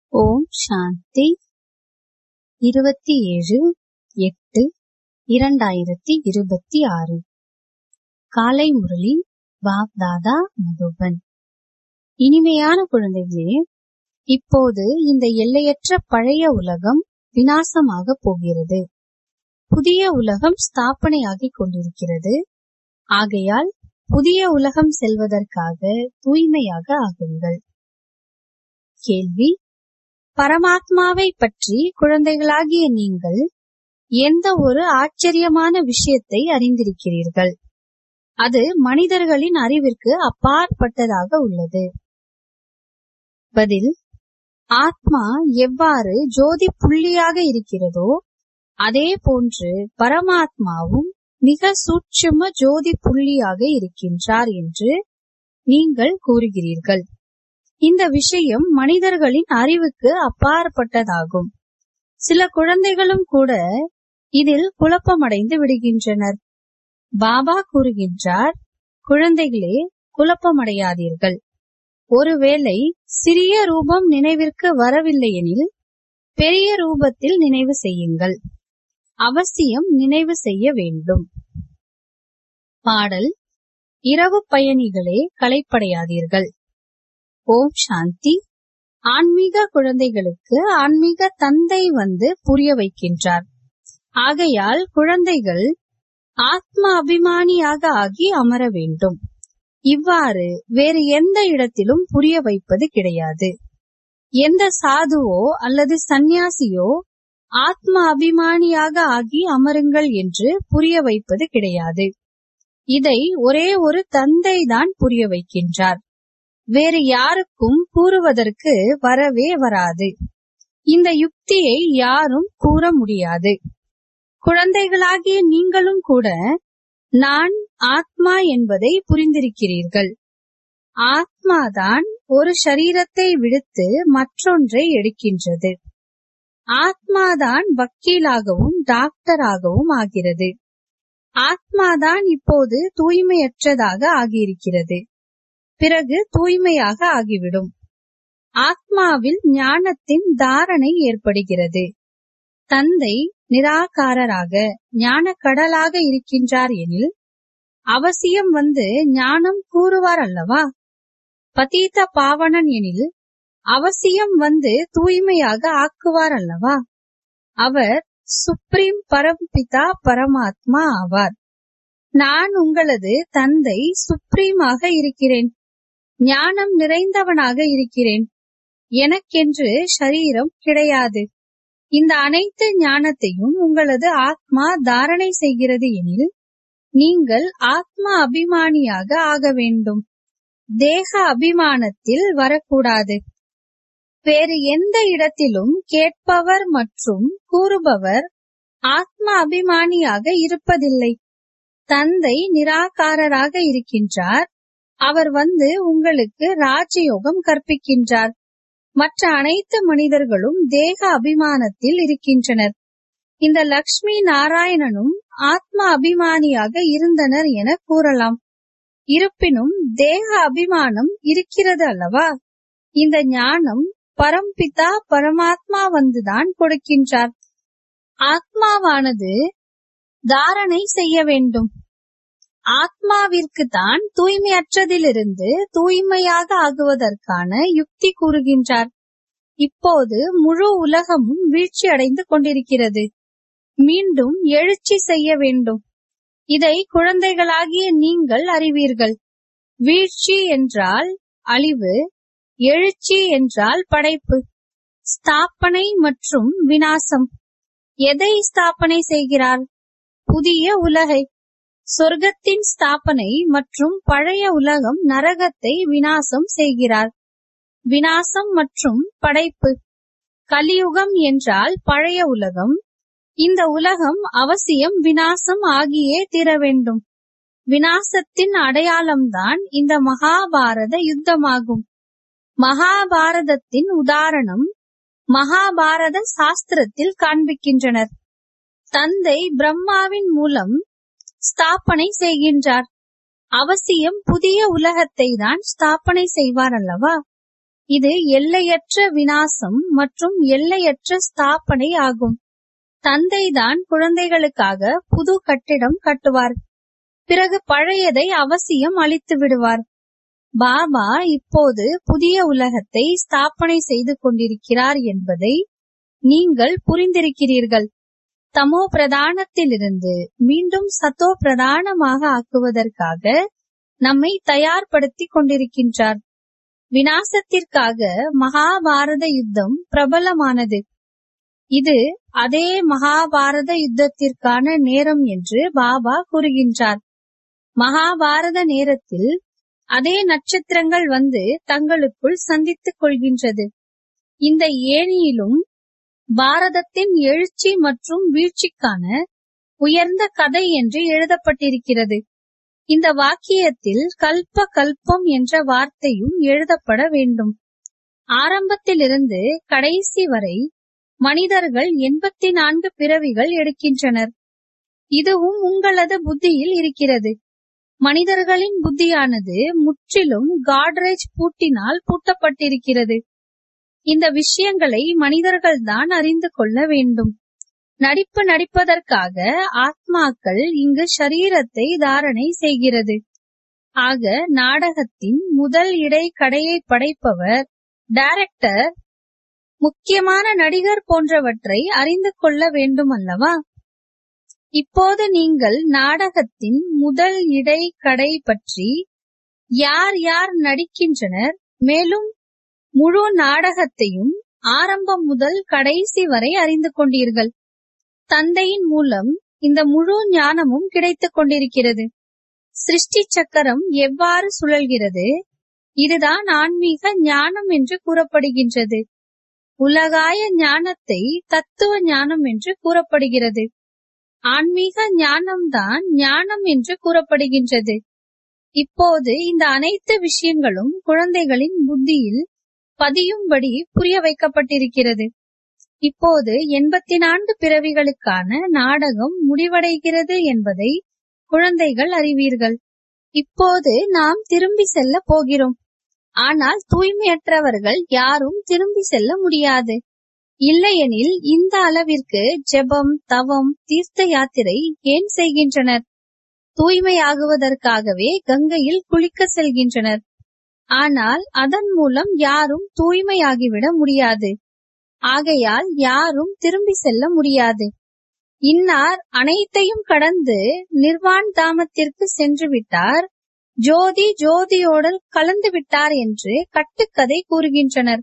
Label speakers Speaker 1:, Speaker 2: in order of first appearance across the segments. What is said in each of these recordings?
Speaker 1: ஓம் சாந்தி இருபத்தி ஏழு எட்டு இரண்டாயிரத்தி இருபத்தி ஆறு காலை முரளி பாப் தாதா மதுபன் இனிமையான குழந்தைகளே இப்போது இந்த எல்லையற்ற பழைய உலகம் வினாசமாக போகிறது புதிய உலகம் ஸ்தாபனையாகிக் கொண்டிருக்கிறது ஆகையால் புதிய உலகம் செல்வதற்காக தூய்மையாக ஆகுங்கள் கேள்வி பரமாத்மாவை பற்றி குழந்தைகளாகிய நீங்கள் எந்த ஒரு ஆச்சரியமான விஷயத்தை அறிந்திருக்கிறீர்கள் அது மனிதர்களின் அறிவிற்கு அப்பாற்பட்டதாக உள்ளது பதில் ஆத்மா எவ்வாறு ஜோதி புள்ளியாக இருக்கிறதோ அதே போன்று பரமாத்மாவும் மிக சூட்சும ஜோதி புள்ளியாக இருக்கின்றார் என்று நீங்கள் கூறுகிறீர்கள் இந்த விஷயம் மனிதர்களின் அறிவுக்கு அப்பாற்பட்டதாகும் சில குழந்தைகளும் கூட இதில் குழப்பமடைந்து விடுகின்றனர் பாபா கூறுகின்றார் குழந்தைகளே குழப்பமடையாதீர்கள் ஒருவேளை சிறிய ரூபம் நினைவிற்கு வரவில்லையெனில் பெரிய ரூபத்தில் நினைவு செய்யுங்கள் அவசியம் நினைவு செய்ய வேண்டும் பாடல் இரவு பயணிகளே களைப்படையாதீர்கள் ஓம் சாந்தி ஆன்மீக குழந்தைகளுக்கு ஆன்மீக தந்தை வந்து புரிய வைக்கின்றார் ஆகையால் குழந்தைகள் ஆத்ம அபிமானியாக ஆகி அமர வேண்டும் இவ்வாறு வேறு எந்த இடத்திலும் புரிய வைப்பது கிடையாது எந்த சாதுவோ அல்லது சந்நியாசியோ ஆத்ம அபிமானியாக ஆகி அமருங்கள் என்று புரிய வைப்பது கிடையாது இதை ஒரே ஒரு தந்தை தான் புரிய வைக்கின்றார் வேறு யாருக்கும் கூறுவதற்கு வரவே வராது இந்த யுக்தியை யாரும் கூற முடியாது குழந்தைகளாகிய நீங்களும் கூட நான் ஆத்மா என்பதை புரிந்திருக்கிறீர்கள் ஆத்மாதான் ஒரு சரீரத்தை விடுத்து மற்றொன்றை எடுக்கின்றது ஆத்மாதான் வக்கீலாகவும் டாக்டராகவும் ஆகிறது ஆத்மாதான் இப்போது தூய்மையற்றதாக ஆகியிருக்கிறது பிறகு தூய்மையாக ஆகிவிடும் ஆத்மாவில் ஞானத்தின் தாரணை ஏற்படுகிறது தந்தை நிராகாரராக ஞான கடலாக இருக்கின்றார் எனில் அவசியம் வந்து ஞானம் கூறுவார் அல்லவா பதீத பாவனன் எனில் அவசியம் வந்து தூய்மையாக ஆக்குவார் அல்லவா அவர் சுப்ரீம் பரம்பிதா பரமாத்மா ஆவார் நான் உங்களது தந்தை சுப்ரீமாக இருக்கிறேன் ஞானம் நிறைந்தவனாக இருக்கிறேன் எனக்கென்று ஷரீரம் கிடையாது இந்த அனைத்து ஞானத்தையும் உங்களது ஆத்மா தாரணை செய்கிறது எனில் நீங்கள் ஆத்மா அபிமானியாக ஆக வேண்டும் தேக அபிமானத்தில் வரக்கூடாது வேறு எந்த இடத்திலும் கேட்பவர் மற்றும் கூறுபவர் ஆத்ம அபிமானியாக இருப்பதில்லை தந்தை நிராகாரராக இருக்கின்றார் அவர் வந்து உங்களுக்கு ராஜயோகம் கற்பிக்கின்றார் மற்ற அனைத்து மனிதர்களும் தேக அபிமானத்தில் இருக்கின்றனர் இந்த லக்ஷ்மி நாராயணனும் ஆத்ம அபிமானியாக இருந்தனர் என கூறலாம் இருப்பினும் தேக அபிமானம் இருக்கிறது அல்லவா இந்த ஞானம் பரம்பிதா பரமாத்மா வந்துதான் கொடுக்கின்றார் ஆத்மாவானது தாரணை செய்ய வேண்டும் ஆத்மாவிற்கு தான் தூய்மையற்றதிலிருந்து தூய்மையாக ஆகுவதற்கான யுக்தி கூறுகின்றார் இப்போது முழு உலகமும் வீழ்ச்சி அடைந்து கொண்டிருக்கிறது மீண்டும் எழுச்சி செய்ய வேண்டும் இதை குழந்தைகளாகிய நீங்கள் அறிவீர்கள் வீழ்ச்சி என்றால் அழிவு எழுச்சி என்றால் படைப்பு ஸ்தாபனை மற்றும் வினாசம் எதை ஸ்தாபனை செய்கிறார் புதிய உலகை சொர்க்கத்தின் ஸ்தாபனை மற்றும் பழைய உலகம் நரகத்தை வினாசம் செய்கிறார் வினாசம் மற்றும் படைப்பு கலியுகம் என்றால் பழைய உலகம் இந்த உலகம் அவசியம் வினாசம் ஆகியே தீர வேண்டும் வினாசத்தின் அடையாளம்தான் இந்த மகாபாரத யுத்தமாகும் மகாபாரதத்தின் உதாரணம் மகாபாரத சாஸ்திரத்தில் காண்பிக்கின்றனர் தந்தை பிரம்மாவின் மூலம் ஸ்தாபனை செய்கின்றார் அவசியம் புதிய உலகத்தை தான் ஸ்தாபனை செய்வார் அல்லவா இது எல்லையற்ற வினாசம் மற்றும் எல்லையற்ற ஸ்தாபனை ஆகும் தந்தைதான் குழந்தைகளுக்காக புது கட்டிடம் கட்டுவார் பிறகு பழையதை அவசியம் அழித்து விடுவார் பாபா இப்போது புதிய உலகத்தை ஸ்தாபனை செய்து கொண்டிருக்கிறார் என்பதை நீங்கள் புரிந்திருக்கிறீர்கள் தமோ பிரதானத்திலிருந்து மீண்டும் சத்தோ பிரதானமாக ஆக்குவதற்காக நம்மை தயார்படுத்திக் கொண்டிருக்கின்றார் வினாசத்திற்காக மகாபாரத யுத்தம் பிரபலமானது இது அதே மகாபாரத யுத்தத்திற்கான நேரம் என்று பாபா கூறுகின்றார் மகாபாரத நேரத்தில் அதே நட்சத்திரங்கள் வந்து தங்களுக்குள் சந்தித்துக் கொள்கின்றது இந்த ஏணியிலும் பாரதத்தின் எழுச்சி மற்றும் வீழ்ச்சிக்கான உயர்ந்த கதை என்று எழுதப்பட்டிருக்கிறது இந்த வாக்கியத்தில் கல்ப கல்பம் என்ற வார்த்தையும் எழுதப்பட வேண்டும் ஆரம்பத்திலிருந்து கடைசி வரை மனிதர்கள் எண்பத்தி நான்கு பிறவிகள் எடுக்கின்றனர் இதுவும் உங்களது புத்தியில் இருக்கிறது மனிதர்களின் புத்தியானது முற்றிலும் காட்ரேஜ் பூட்டினால் பூட்டப்பட்டிருக்கிறது இந்த விஷயங்களை மனிதர்கள்தான் அறிந்து கொள்ள வேண்டும் நடிப்பு நடிப்பதற்காக ஆத்மாக்கள் இங்கு ஷரீரத்தை தாரணை செய்கிறது ஆக நாடகத்தின் முதல் இடை கடையை படைப்பவர் டைரக்டர் முக்கியமான நடிகர் போன்றவற்றை அறிந்து கொள்ள வேண்டும் அல்லவா இப்போது நீங்கள் நாடகத்தின் முதல் இடை கடை பற்றி யார் யார் நடிக்கின்றனர் மேலும் முழு நாடகத்தையும் ஆரம்பம் முதல் கடைசி வரை அறிந்து கொண்டீர்கள் தந்தையின் மூலம் இந்த முழு ஞானமும் கிடைத்துக் கொண்டிருக்கிறது சிருஷ்டி சக்கரம் எவ்வாறு சுழல்கிறது இதுதான் ஆன்மீக ஞானம் என்று கூறப்படுகின்றது உலகாய ஞானத்தை தத்துவ ஞானம் என்று கூறப்படுகிறது ஆன்மீக ஞானம்தான் ஞானம் என்று கூறப்படுகின்றது இப்போது இந்த அனைத்து விஷயங்களும் குழந்தைகளின் புத்தியில் பதியும்படி புரிய வைக்கப்பட்டிருக்கிறது இப்போது எண்பத்தி நான்கு பிறவிகளுக்கான நாடகம் முடிவடைகிறது என்பதை குழந்தைகள் அறிவீர்கள் இப்போது நாம் திரும்பி செல்ல போகிறோம் ஆனால் தூய்மையற்றவர்கள் யாரும் திரும்பி செல்ல முடியாது இல்லையெனில் இந்த அளவிற்கு ஜெபம் தவம் தீர்த்த யாத்திரை ஏன் செய்கின்றனர் தூய்மையாகுவதற்காகவே கங்கையில் குளிக்க செல்கின்றனர் ஆனால் அதன் மூலம் யாரும் தூய்மையாகிவிட முடியாது ஆகையால் யாரும் திரும்பி செல்ல முடியாது இன்னார் அனைத்தையும் கடந்து நிர்வாண் தாமத்திற்கு சென்று விட்டார் ஜோதி ஜோதியோடல் கலந்து விட்டார் என்று கட்டுக்கதை கூறுகின்றனர்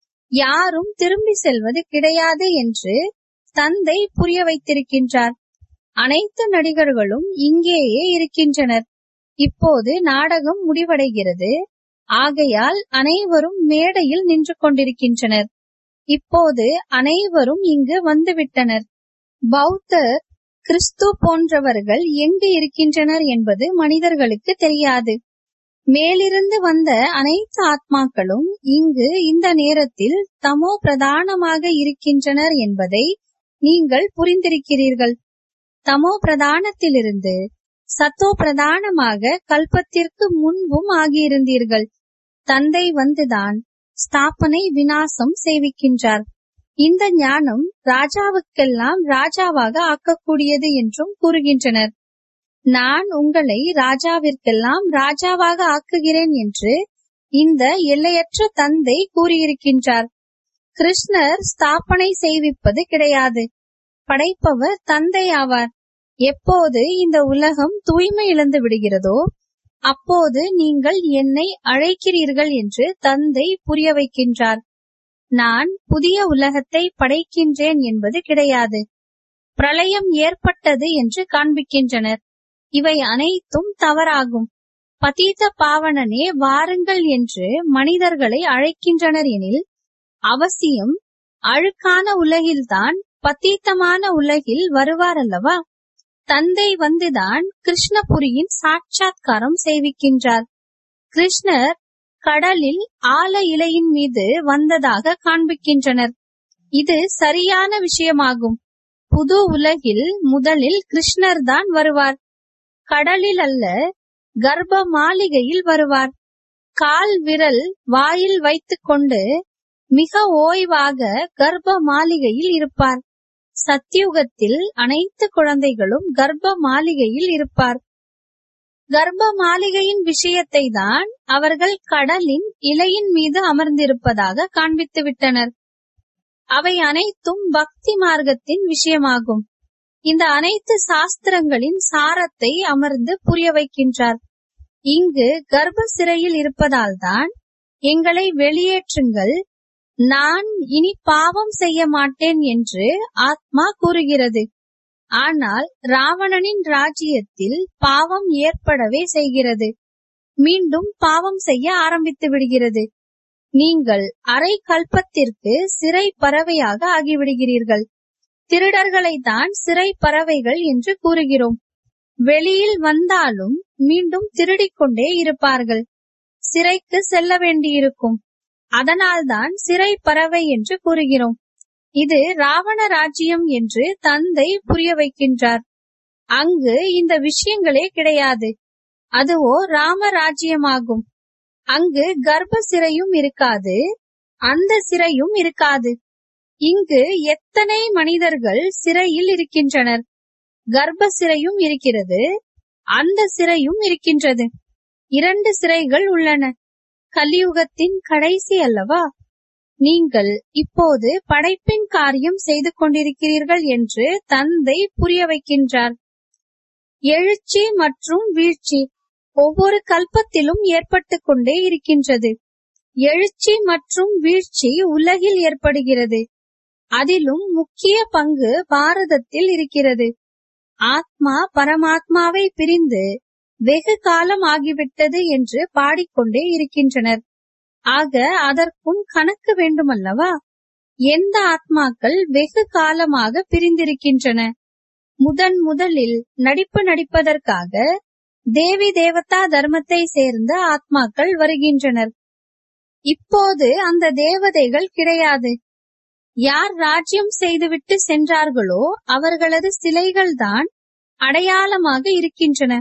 Speaker 1: யாரும் திரும்பி செல்வது கிடையாது என்று தந்தை புரிய வைத்திருக்கின்றார் அனைத்து நடிகர்களும் இங்கேயே இருக்கின்றனர் இப்போது நாடகம் முடிவடைகிறது ஆகையால் அனைவரும் மேடையில் நின்று கொண்டிருக்கின்றனர் இப்போது அனைவரும் இங்கு வந்துவிட்டனர் பௌத்தர் கிறிஸ்து போன்றவர்கள் எங்கு இருக்கின்றனர் என்பது மனிதர்களுக்கு தெரியாது மேலிருந்து வந்த அனைத்து ஆத்மாக்களும் இங்கு இந்த நேரத்தில் தமோ பிரதானமாக இருக்கின்றனர் என்பதை நீங்கள் புரிந்திருக்கிறீர்கள் தமோ பிரதானத்திலிருந்து சத்தோ பிரதானமாக கல்பத்திற்கு முன்பும் ஆகியிருந்தீர்கள் தந்தை வந்துதான் ஸ்தாபனை வினாசம் செய்விக்கின்றார் இந்த ஞானம் ராஜாவுக்கெல்லாம் ராஜாவாக ஆக்கக்கூடியது என்றும் கூறுகின்றனர் நான் உங்களை ராஜாவிற்கெல்லாம் ராஜாவாக ஆக்குகிறேன் என்று இந்த எல்லையற்ற தந்தை கூறியிருக்கின்றார் கிருஷ்ணர் ஸ்தாபனை செய்விப்பது கிடையாது படைப்பவர் தந்தை ஆவார் எப்போது இந்த உலகம் தூய்மை இழந்து விடுகிறதோ அப்போது நீங்கள் என்னை அழைக்கிறீர்கள் என்று தந்தை புரிய வைக்கின்றார் நான் புதிய உலகத்தை படைக்கின்றேன் என்பது கிடையாது பிரளயம் ஏற்பட்டது என்று காண்பிக்கின்றனர் இவை அனைத்தும் தவறாகும் பதீத பாவனனே வாருங்கள் என்று மனிதர்களை அழைக்கின்றனர் எனில் அவசியம் அழுக்கான உலகில்தான் பத்தீத்தமான உலகில் வருவார் அல்லவா தந்தை வந்துதான் கிருஷ்ணபுரியின் சாட்சாத்காரம் செய்விக்கின்றார் கிருஷ்ணர் கடலில் ஆல இலையின் மீது வந்ததாக காண்பிக்கின்றனர் இது சரியான விஷயமாகும் புது உலகில் முதலில் கிருஷ்ணர் தான் வருவார் கடலில் அல்ல கர்ப்ப மாளிகையில் வருவார் கால் விரல் வாயில் வைத்துக்கொண்டு மிக ஓய்வாக கர்ப்ப மாளிகையில் இருப்பார் சத்தியுகத்தில் அனைத்து குழந்தைகளும் கர்ப்ப மாளிகையில் இருப்பார் கர்ப்ப மாளிகையின் விஷயத்தை தான் அவர்கள் கடலின் இலையின் மீது அமர்ந்திருப்பதாக காண்பித்து விட்டனர் அவை அனைத்தும் பக்தி மார்க்கத்தின் விஷயமாகும் இந்த அனைத்து சாஸ்திரங்களின் சாரத்தை அமர்ந்து புரிய வைக்கின்றார் இங்கு கர்ப்ப சிறையில் இருப்பதால் தான் எங்களை வெளியேற்றுங்கள் நான் இனி பாவம் செய்ய மாட்டேன் என்று ஆத்மா கூறுகிறது ஆனால் ராவணனின் ராஜ்யத்தில் பாவம் ஏற்படவே செய்கிறது மீண்டும் பாவம் செய்ய ஆரம்பித்து விடுகிறது நீங்கள் அரை கல்பத்திற்கு சிறை பறவையாக ஆகிவிடுகிறீர்கள் திருடர்களை தான் சிறை பறவைகள் என்று கூறுகிறோம் வெளியில் வந்தாலும் மீண்டும் திருடிக் கொண்டே இருப்பார்கள் சிறைக்கு செல்ல வேண்டியிருக்கும் அதனால்தான் சிறை பறவை என்று கூறுகிறோம் இது ராவண ராஜ்யம் என்று தந்தை புரிய வைக்கின்றார் அங்கு இந்த விஷயங்களே கிடையாது அதுவோ ராம ராஜ்யமாகும் அங்கு கர்ப்ப சிறையும் இருக்காது அந்த சிறையும் இருக்காது இங்கு எத்தனை மனிதர்கள் சிறையில் இருக்கின்றனர் கர்ப்ப சிறையும் இருக்கிறது அந்த சிறையும் இருக்கின்றது இரண்டு சிறைகள் உள்ளன கலியுகத்தின் கடைசி அல்லவா நீங்கள் இப்போது படைப்பின் காரியம் செய்து கொண்டிருக்கிறீர்கள் என்று தந்தை புரிய வைக்கின்றார் எழுச்சி மற்றும் வீழ்ச்சி ஒவ்வொரு கல்பத்திலும் ஏற்பட்டு கொண்டே இருக்கின்றது எழுச்சி மற்றும் வீழ்ச்சி உலகில் ஏற்படுகிறது அதிலும் முக்கிய பங்கு பாரதத்தில் இருக்கிறது ஆத்மா பரமாத்மாவை பிரிந்து வெகு காலம் ஆகிவிட்டது என்று பாடிக்கொண்டே இருக்கின்றனர் ஆக அதற்கும் கணக்கு வேண்டுமல்லவா எந்த ஆத்மாக்கள் வெகு காலமாக பிரிந்திருக்கின்றன முதன் முதலில் நடிப்பு நடிப்பதற்காக தேவி தேவதா தர்மத்தை சேர்ந்த ஆத்மாக்கள் வருகின்றனர் இப்போது அந்த தேவதைகள் கிடையாது யார் ராஜ்யம் செய்துவிட்டு சென்றார்களோ அவர்களது சிலைகள் தான் அடையாளமாக இருக்கின்றன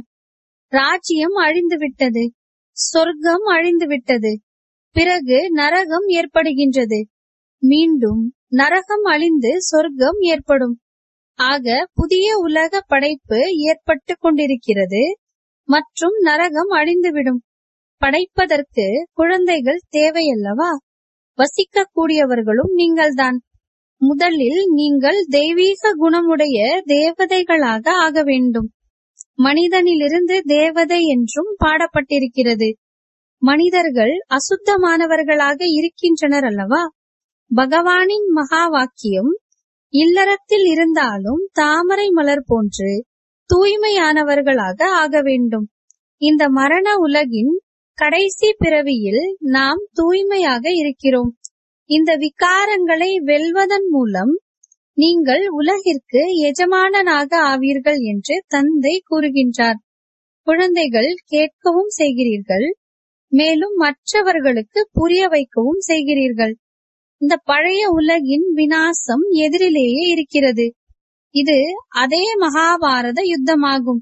Speaker 1: ராஜ்யம் அழிந்துவிட்டது சொர்க்கம் அழிந்துவிட்டது பிறகு நரகம் ஏற்படுகின்றது மீண்டும் நரகம் அழிந்து சொர்க்கம் ஏற்படும் ஆக புதிய உலக படைப்பு ஏற்பட்டு கொண்டிருக்கிறது மற்றும் நரகம் அழிந்துவிடும் படைப்பதற்கு குழந்தைகள் தேவையல்லவா வசிக்க கூடியவர்களும் நீங்கள்தான் முதலில் நீங்கள் தெய்வீக குணமுடைய தேவதைகளாக ஆக வேண்டும் மனிதனிலிருந்து தேவதை என்றும் பாடப்பட்டிருக்கிறது மனிதர்கள் அசுத்தமானவர்களாக இருக்கின்றனர் அல்லவா பகவானின் மகா வாக்கியம் இல்லறத்தில் இருந்தாலும் தாமரை மலர் போன்று தூய்மையானவர்களாக ஆக வேண்டும் இந்த மரண உலகின் கடைசி பிறவியில் நாம் தூய்மையாக இருக்கிறோம் இந்த விகாரங்களை வெல்வதன் மூலம் நீங்கள் உலகிற்கு எஜமானனாக ஆவீர்கள் என்று தந்தை கூறுகின்றார் குழந்தைகள் கேட்கவும் செய்கிறீர்கள் மேலும் மற்றவர்களுக்கு புரிய வைக்கவும் செய்கிறீர்கள் இந்த பழைய உலகின் வினாசம் எதிரிலேயே இருக்கிறது இது அதே மகாபாரத யுத்தமாகும்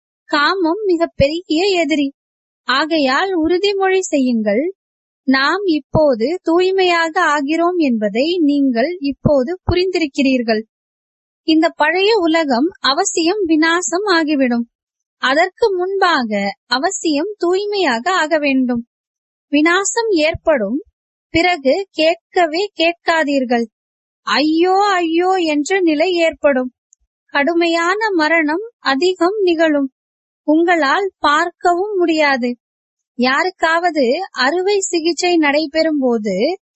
Speaker 1: காமம் மிக பெரிய எதிரி ஆகையால் உறுதிமொழி செய்யுங்கள் நாம் இப்போது தூய்மையாக ஆகிறோம் என்பதை நீங்கள் இப்போது புரிந்திருக்கிறீர்கள் இந்த பழைய உலகம் அவசியம் வினாசம் ஆகிவிடும் அதற்கு முன்பாக அவசியம் தூய்மையாக ஆக வேண்டும் வினாசம் ஏற்படும் பிறகு கேட்கவே கேட்காதீர்கள் ஐயோ ஐயோ என்ற நிலை ஏற்படும் கடுமையான மரணம் அதிகம் நிகழும் உங்களால் பார்க்கவும் முடியாது யாருக்காவது அறுவை சிகிச்சை நடைபெறும் போது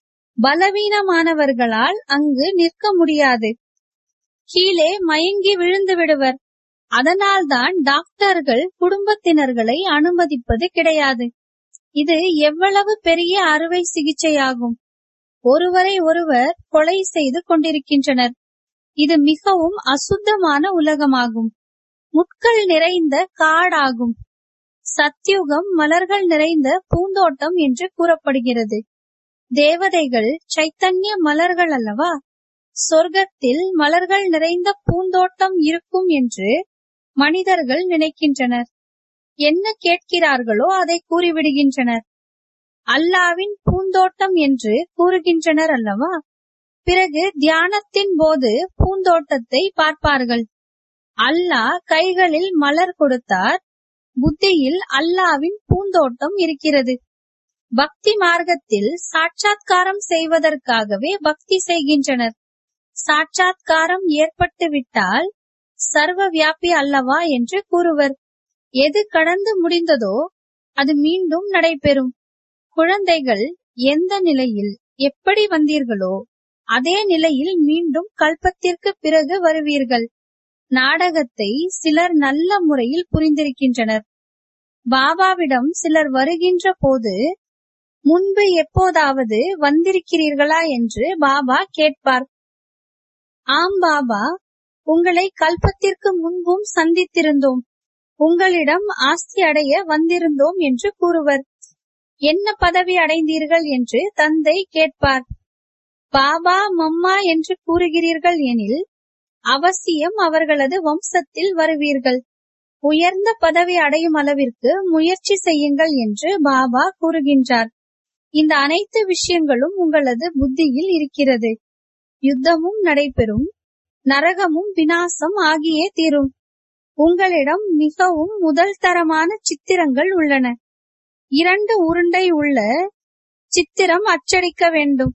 Speaker 1: பலவீனமானவர்களால் அங்கு நிற்க முடியாது கீழே மயங்கி விழுந்து விடுவர் அதனால்தான் டாக்டர்கள் குடும்பத்தினர்களை அனுமதிப்பது கிடையாது இது எவ்வளவு பெரிய அறுவை சிகிச்சையாகும் ஒருவரை ஒருவர் கொலை செய்து கொண்டிருக்கின்றனர் இது மிகவும் அசுத்தமான உலகமாகும் முட்கள் நிறைந்த காடாகும் சத்யுகம் மலர்கள் நிறைந்த பூந்தோட்டம் என்று கூறப்படுகிறது தேவதைகள் சைத்தன்ய மலர்கள் அல்லவா சொர்க்கத்தில் மலர்கள் நிறைந்த பூந்தோட்டம் இருக்கும் என்று மனிதர்கள் நினைக்கின்றனர் என்ன கேட்கிறார்களோ அதை கூறிவிடுகின்றனர் அல்லாவின் பூந்தோட்டம் என்று கூறுகின்றனர் அல்லவா பிறகு தியானத்தின் போது பூந்தோட்டத்தை பார்ப்பார்கள் அல்லாஹ் கைகளில் மலர் கொடுத்தார் புத்தியில் அல்லாவின் பூந்தோட்டம் இருக்கிறது பக்தி மார்க்கத்தில் சாட்சாத்காரம் செய்வதற்காகவே பக்தி செய்கின்றனர் சாட்சாத்காரம் ஏற்பட்டு விட்டால் சர்வ வியாபி அல்லவா என்று கூறுவர் எது கடந்து முடிந்ததோ அது மீண்டும் நடைபெறும் குழந்தைகள் எந்த நிலையில் எப்படி வந்தீர்களோ அதே நிலையில் மீண்டும் கல்பத்திற்கு பிறகு வருவீர்கள் நாடகத்தை சிலர் நல்ல முறையில் புரிந்திருக்கின்றனர் பாபாவிடம் சிலர் வருகின்ற போது முன்பு எப்போதாவது வந்திருக்கிறீர்களா என்று பாபா கேட்பார் ஆம் பாபா உங்களை கல்பத்திற்கு முன்பும் சந்தித்திருந்தோம் உங்களிடம் ஆஸ்தி அடைய வந்திருந்தோம் என்று கூறுவர் என்ன பதவி அடைந்தீர்கள் என்று தந்தை கேட்பார் பாபா மம்மா என்று கூறுகிறீர்கள் எனில் அவசியம் அவர்களது வம்சத்தில் வருவீர்கள் உயர்ந்த பதவி அடையும் அளவிற்கு முயற்சி செய்யுங்கள் என்று பாபா கூறுகின்றார் இந்த அனைத்து விஷயங்களும் உங்களது புத்தியில் இருக்கிறது யுத்தமும் நடைபெறும் நரகமும் வினாசம் ஆகியே தீரும் உங்களிடம் மிகவும் முதல் தரமான சித்திரங்கள் உள்ளன இரண்டு உருண்டை உள்ள சித்திரம் அச்சடிக்க வேண்டும்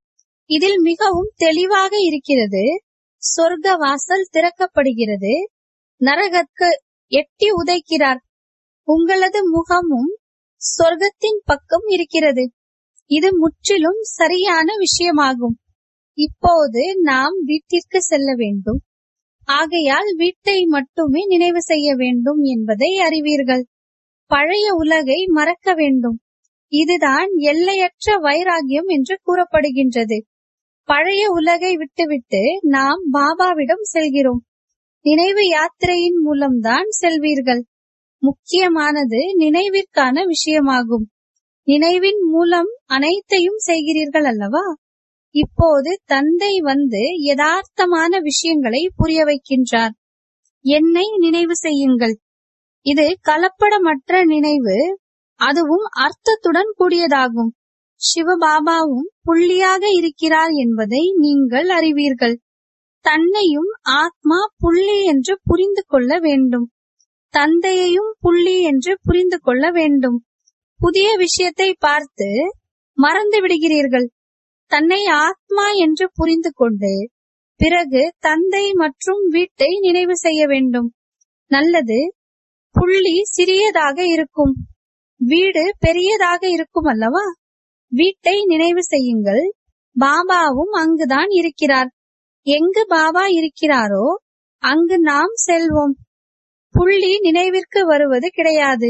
Speaker 1: இதில் மிகவும் தெளிவாக இருக்கிறது சொர்க்க வாசல் திறக்கப்படுகிறது நரகக்கு எட்டி உதைக்கிறார் உங்களது முகமும் சொர்க்கத்தின் பக்கம் இருக்கிறது இது முற்றிலும் சரியான விஷயமாகும் இப்போது நாம் வீட்டிற்கு செல்ல வேண்டும் ஆகையால் வீட்டை மட்டுமே நினைவு செய்ய வேண்டும் என்பதை அறிவீர்கள் பழைய உலகை மறக்க வேண்டும் இதுதான் எல்லையற்ற வைராகியம் என்று கூறப்படுகின்றது பழைய உலகை விட்டுவிட்டு நாம் பாபாவிடம் செல்கிறோம் நினைவு யாத்திரையின் மூலம்தான் செல்வீர்கள் முக்கியமானது நினைவிற்கான விஷயமாகும் நினைவின் மூலம் அனைத்தையும் செய்கிறீர்கள் அல்லவா இப்போது தந்தை வந்து யதார்த்தமான விஷயங்களை புரிய வைக்கின்றார் என்னை நினைவு செய்யுங்கள் இது கலப்படமற்ற நினைவு அதுவும் அர்த்தத்துடன் கூடியதாகும் சிவபாபாவும் புள்ளியாக இருக்கிறார் என்பதை நீங்கள் அறிவீர்கள் தன்னையும் ஆத்மா புள்ளி என்று புரிந்து கொள்ள வேண்டும் தந்தையையும் புள்ளி என்று புரிந்து கொள்ள வேண்டும் புதிய விஷயத்தை பார்த்து மறந்து விடுகிறீர்கள் தன்னை ஆத்மா என்று புரிந்து கொண்டு பிறகு தந்தை மற்றும் வீட்டை நினைவு செய்ய வேண்டும் நல்லது புள்ளி சிறியதாக இருக்கும் வீடு பெரியதாக இருக்கும் அல்லவா வீட்டை நினைவு செய்யுங்கள் பாபாவும் அங்குதான் இருக்கிறார் எங்கு பாபா இருக்கிறாரோ அங்கு நாம் செல்வோம் புள்ளி நினைவிற்கு வருவது கிடையாது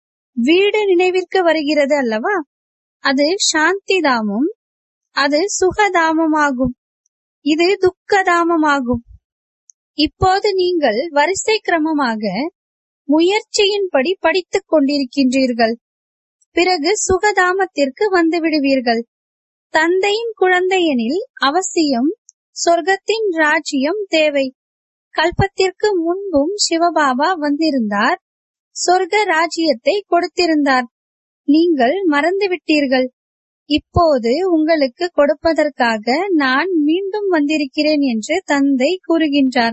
Speaker 1: வீடு நினைவிற்கு வருகிறது அல்லவா அது சாந்தி தாமம் அது சுகதாமமாகும் இது துக்கதாமமாகும் இப்போது நீங்கள் வரிசை கிரமமாக முயற்சியின்படி படித்துக் கொண்டிருக்கின்றீர்கள் பிறகு சுகதாமத்திற்கு வந்து விடுவீர்கள் தந்தையின் குழந்தையெனில் அவசியம் சொர்க்கத்தின் ராஜ்யம் தேவை கல்பத்திற்கு முன்பும் சிவபாபா வந்திருந்தார் சொர்க்க ராஜ்யத்தை கொடுத்திருந்தார் நீங்கள் மறந்துவிட்டீர்கள் இப்போது உங்களுக்கு கொடுப்பதற்காக நான் மீண்டும் வந்திருக்கிறேன் என்று தந்தை கூறுகின்றார்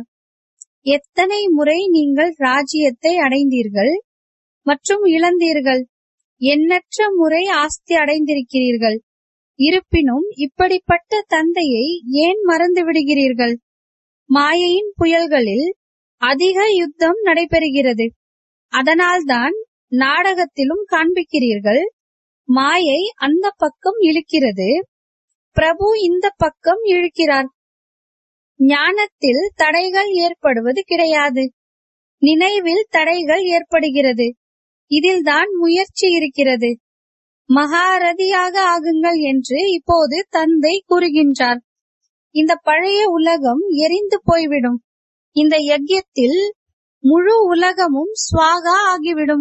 Speaker 1: எத்தனை முறை நீங்கள் ராஜ்யத்தை அடைந்தீர்கள் மற்றும் இழந்தீர்கள் எண்ணற்ற முறை ஆஸ்தி அடைந்திருக்கிறீர்கள் இருப்பினும் இப்படிப்பட்ட தந்தையை ஏன் மறந்து விடுகிறீர்கள் மாயையின் புயல்களில் அதிக யுத்தம் நடைபெறுகிறது அதனால்தான் நாடகத்திலும் காண்பிக்கிறீர்கள் மாயை அந்த பக்கம் இழுக்கிறது பிரபு இந்த பக்கம் இழுக்கிறார் ஞானத்தில் தடைகள் ஏற்படுவது கிடையாது நினைவில் தடைகள் ஏற்படுகிறது இதில்தான் முயற்சி இருக்கிறது மகாரதியாக ஆகுங்கள் என்று இப்போது தந்தை கூறுகின்றார் இந்த பழைய உலகம் எரிந்து போய்விடும் இந்த யஜ்யத்தில் முழு உலகமும் சுவாகா ஆகிவிடும்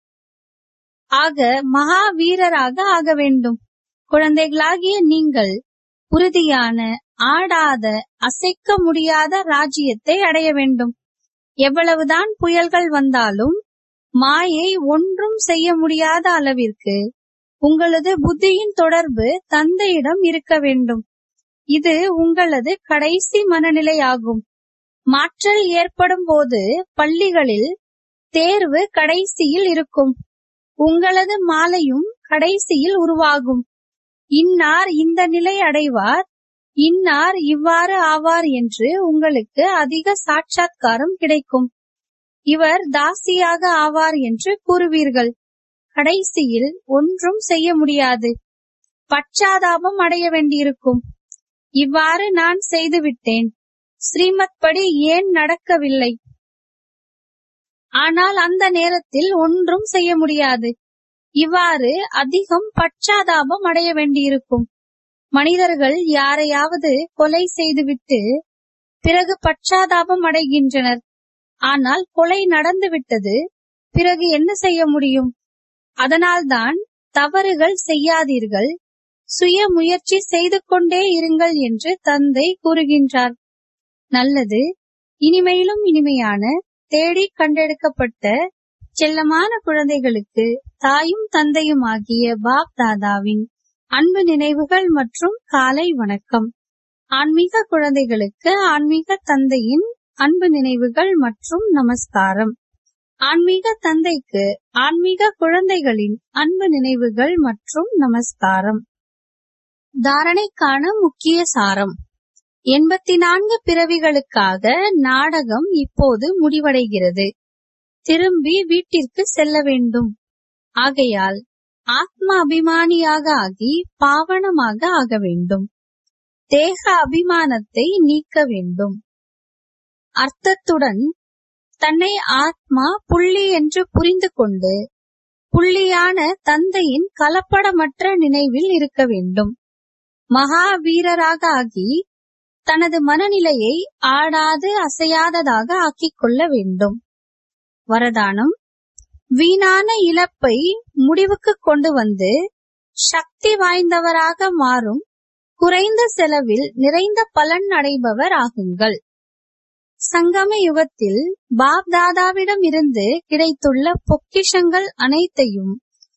Speaker 1: ஆக மகா வீரராக ஆக வேண்டும் குழந்தைகளாகிய நீங்கள் உறுதியான ஆடாத அசைக்க முடியாத ராஜ்யத்தை அடைய வேண்டும் எவ்வளவுதான் புயல்கள் வந்தாலும் மாயை ஒன்றும் செய்ய முடியாத அளவிற்கு உங்களது புத்தியின் தொடர்பு தந்தையிடம் இருக்க வேண்டும் இது உங்களது கடைசி மனநிலையாகும் மாற்றல் ஏற்படும் போது பள்ளிகளில் தேர்வு கடைசியில் இருக்கும் உங்களது மாலையும் கடைசியில் உருவாகும் இன்னார் இந்த நிலை அடைவார் இன்னார் இவ்வாறு ஆவார் என்று உங்களுக்கு அதிக சாட்சாத்காரம் கிடைக்கும் இவர் தாசியாக ஆவார் என்று கூறுவீர்கள் கடைசியில் ஒன்றும் செய்ய முடியாது பச்சாதாபம் அடைய வேண்டியிருக்கும் இவ்வாறு நான் செய்துவிட்டேன் ஸ்ரீமத் படி ஏன் நடக்கவில்லை ஆனால் அந்த நேரத்தில் ஒன்றும் செய்ய முடியாது இவ்வாறு அதிகம் பச்சாதாபம் அடைய வேண்டியிருக்கும் மனிதர்கள் யாரையாவது கொலை செய்துவிட்டு பிறகு பச்சாதாபம் அடைகின்றனர் ஆனால் கொலை நடந்துவிட்டது பிறகு என்ன செய்ய முடியும் அதனால்தான் தவறுகள் செய்யாதீர்கள் சுய முயற்சி செய்து கொண்டே இருங்கள் என்று தந்தை கூறுகின்றார் நல்லது இனிமையிலும் இனிமையான தேடி கண்டெடுக்கப்பட்ட செல்லமான குழந்தைகளுக்கு தாயும் தந்தையும் ஆகிய பாப் தாதாவின் அன்பு நினைவுகள் மற்றும் காலை வணக்கம் ஆன்மீக குழந்தைகளுக்கு ஆன்மீக தந்தையின் அன்பு நினைவுகள் மற்றும் நமஸ்காரம் ஆன்மீக தந்தைக்கு ஆன்மீக குழந்தைகளின் அன்பு நினைவுகள் மற்றும் நமஸ்காரம் தாரணைக்கான முக்கிய சாரம் எண்பத்தி நான்கு பிறவிகளுக்காக நாடகம் இப்போது முடிவடைகிறது திரும்பி வீட்டிற்கு செல்ல வேண்டும் ஆகையால் ஆத்ம அபிமானியாக ஆகி பாவனமாக ஆக வேண்டும் தேக அபிமானத்தை நீக்க வேண்டும் அர்த்தத்துடன் தன்னை ஆத்மா புள்ளி என்று புரிந்து கொண்டு புள்ளியான தந்தையின் கலப்படமற்ற நினைவில் இருக்க வேண்டும் மகாவீரராக ஆகி தனது மனநிலையை ஆடாது அசையாததாக ஆக்கிக் கொள்ள வேண்டும் வரதானம் வீணான இழப்பை முடிவுக்கு கொண்டு வந்து சக்தி வாய்ந்தவராக மாறும் குறைந்த செலவில் நிறைந்த பலன் அடைபவர் ஆகுங்கள் சங்கம யுகத்தில் பாப் தாதாவிடம் இருந்து கிடைத்துள்ள பொக்கிஷங்கள் அனைத்தையும்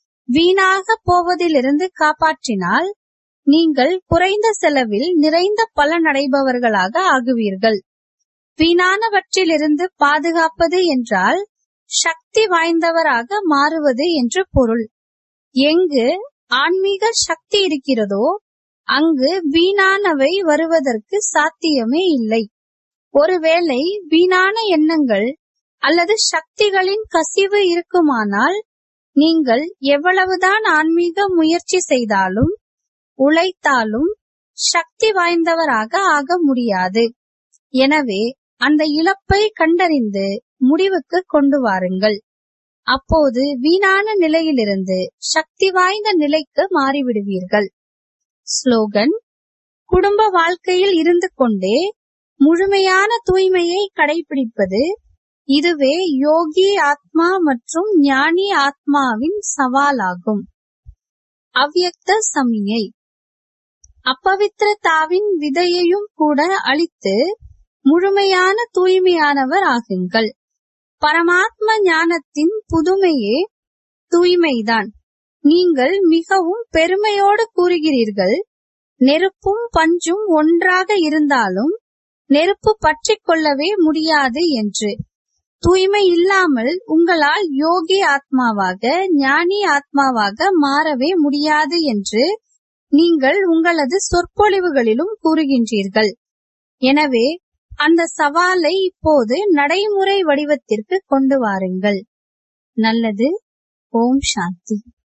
Speaker 1: வீணாக போவதிலிருந்து காப்பாற்றினால் நீங்கள் குறைந்த செலவில் நிறைந்த பலன் அடைபவர்களாக ஆகுவீர்கள் வீணானவற்றிலிருந்து பாதுகாப்பது என்றால் சக்தி வாய்ந்தவராக மாறுவது என்று பொருள் எங்கு ஆன்மீக சக்தி இருக்கிறதோ அங்கு வீணானவை வருவதற்கு சாத்தியமே இல்லை ஒருவேளை வீணான எண்ணங்கள் அல்லது சக்திகளின் கசிவு இருக்குமானால் நீங்கள் எவ்வளவுதான் ஆன்மீக முயற்சி செய்தாலும் உழைத்தாலும் சக்தி வாய்ந்தவராக ஆக முடியாது எனவே அந்த இழப்பை கண்டறிந்து முடிவுக்கு கொண்டு வாருங்கள் அப்போது வீணான நிலையிலிருந்து சக்தி வாய்ந்த நிலைக்கு மாறிவிடுவீர்கள் ஸ்லோகன் குடும்ப வாழ்க்கையில் இருந்து கொண்டே முழுமையான தூய்மையை கடைபிடிப்பது இதுவே யோகி ஆத்மா மற்றும் ஞானி ஆத்மாவின் சவாலாகும் அவ்யக்த சமியை அப்பவித்திரதாவின் விதையையும் கூட அழித்து முழுமையான தூய்மையானவர் ஆகுங்கள் பரமாத்ம ஞானத்தின் புதுமையே தூய்மைதான் நீங்கள் மிகவும் பெருமையோடு கூறுகிறீர்கள் நெருப்பும் பஞ்சும் ஒன்றாக இருந்தாலும் நெருப்பு பற்றிக் கொள்ளவே முடியாது என்று தூய்மை இல்லாமல் உங்களால் யோகி ஆத்மாவாக ஞானி ஆத்மாவாக மாறவே முடியாது என்று நீங்கள் உங்களது சொற்பொழிவுகளிலும் கூறுகின்றீர்கள் எனவே அந்த சவாலை இப்போது நடைமுறை வடிவத்திற்கு கொண்டு வாருங்கள் நல்லது ஓம் சாந்தி